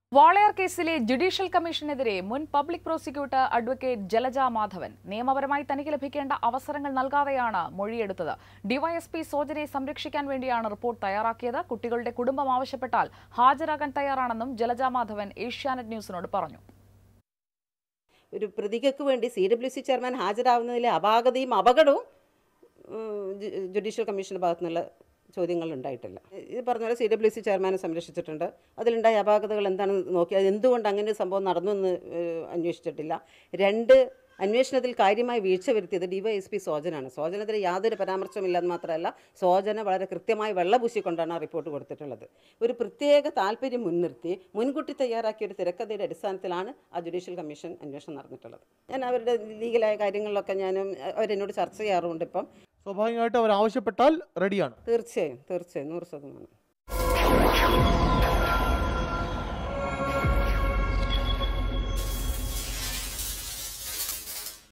വാളയാർ കേസിലെ ജുഡീഷ്യൽ കമ്മീഷനെതിരെ മുൻ public prosecutor advocate Jalaja Madhavan നിയമപരമായി തനിക്ക് ലഭിക്കേണ്ട അവസരങ്ങൾ നൽകാതെയാണ് മൊഴിയെടുത്തത് ഡിവൈഎസ്പി സോജനെ സംരക്ഷിക്കാൻ വേണ്ടിയാണ് റിപ്പോർട്ട് തയ്യാറാക്കിയത് കുട്ടികളുടെ കുടുംബം ആവശ്യപ്പെട്ടാൽ ഹാജരാകാൻ തയ്യാറാണെന്നും ജലജ മാധവൻ ഏഷ്യാനെറ്റ് ന്യൂസിനോട് പറഞ്ഞു ഒരു പ്രതികൾക്ക് വേണ്ടി സി ഡബ്ല്യു സി ചെയർമാൻ ഹാജരാവുന്നതിലെ അപാകതയും അപകടവും ഉം, ജു- ജുഡീഷ്യൽ കമ്മീഷൻ്റെ ഭാഗത്തു നിന്നുള്ള ചോദ്യങ്ങൾ ഉണ്ടായിട്ടില്ല ഇത് പറഞ്ഞ പോലെ സി ഡബ്ല്യു സി ചെയർമാനെ സംരക്ഷിച്ചിട്ടുണ്ട് അതിലുണ്ടായ അപാകതകൾ എന്താണെന്ന് നോക്കി അത് എന്തുകൊണ്ട് അങ്ങനെ ഒരു സംഭവം നടന്നു എന്ന് ഏഹ്, അന്വേഷിച്ചിട്ടില്ല രണ്ട് അന്വേഷണത്തിൽ കാര്യമായി വീഴ്ച വരുത്തിയത് ഡിവൈഎസ്പി സോജനാണ് സോജനെതിരെ യാതൊരു പരാമർശമില്ലെന്ന് മാത്രമല്ല സോജന വളരെ കൃത്യമായി വെള്ളപൂശിക്കൊണ്ടാണ് ആ റിപ്പോർട്ട് കൊടുത്തിട്ടുള്ളത് ഒരു പ്രത്യേക താല്പര്യം മുൻനിർത്തി മുൻകൂട്ടി തയ്യാറാക്കിയ ഒരു തിരക്കഥയുടെ അടിസ്ഥാനത്തിലാണ് ആ ജുഡീഷ്യൽ കമ്മീഷൻ അന്വേഷണം നടന്നിട്ടുള്ളത് ഞാൻ അവരുടെ ലീഗലായ കാര്യങ്ങളിലൊക്കെ ഞാനും അവരെന്നോട് ചർച്ച ചെയ്യാറുണ്ട് ഇപ്പം സ്വാഭാവികമായിട്ട് അവർ ആവശ്യപ്പെട്ടാൽ റെഡിയാണ് തീർച്ചയായും തീർച്ചയായും നൂറ് ശതമാനം